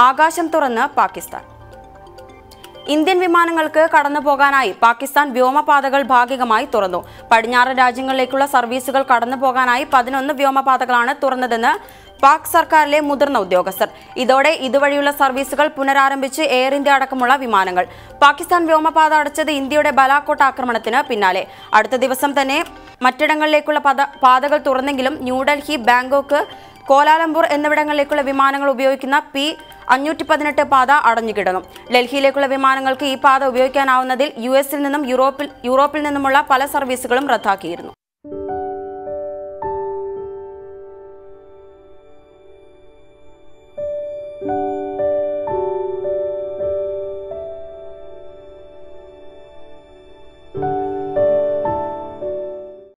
ആകാശം തുറന്ന് പാകിസ്ഥാൻ ഇന്ത്യൻ വിമാനങ്ങൾക്ക് കടന്നു പോകാനായി പാകിസ്ഥാൻ വ്യോമപാതകൾ ഭാഗികമായി തുറന്നു പടിഞ്ഞാറൻ രാജ്യങ്ങളിലേക്കുള്ള സർവീസുകൾ കടന്നു പോകാനായി പതിനൊന്ന് വ്യോമപാതകളാണ് തുറന്നതെന്ന് പാക് സർക്കാരിലെ മുതിർന്ന ഉദ്യോഗസ്ഥർ ഇതോടെ ഇതുവഴിയുള്ള സർവീസുകൾ പുനരാരംഭിച്ച് എയർ ഇന്ത്യ അടക്കമുള്ള വിമാനങ്ങൾ പാകിസ്ഥാൻ വ്യോമപാത അടച്ചത് ഇന്ത്യയുടെ ബലാക്കോട്ട് ആക്രമണത്തിന് പിന്നാലെ അടുത്ത ദിവസം തന്നെ മറ്റിടങ്ങളിലേക്കുള്ള പത- പാതകൾ തുറന്നെങ്കിലും ന്യൂഡൽഹി ബാങ്കോക്ക് കോലാലംപൂർ എന്നിവിടങ്ങളിലേക്കുള്ള വിമാനങ്ങൾ ഉപയോഗിക്കുന്ന പി അഞ്ഞൂറ്റി പതിനെട്ട് പാത അടഞ്ഞുകിടന്നു ഡൽഹിയിലേക്കുള്ള വിമാനങ്ങൾക്ക് ഈ പാത ഉപയോഗിക്കാനാവുന്നതിൽ യു എസിൽ നിന്നും യൂറോപ്പിൽ യൂറോപ്പിൽ നിന്നുമുള്ള പല സർവീസുകളും റദ്ദാക്കിയിരുന്നു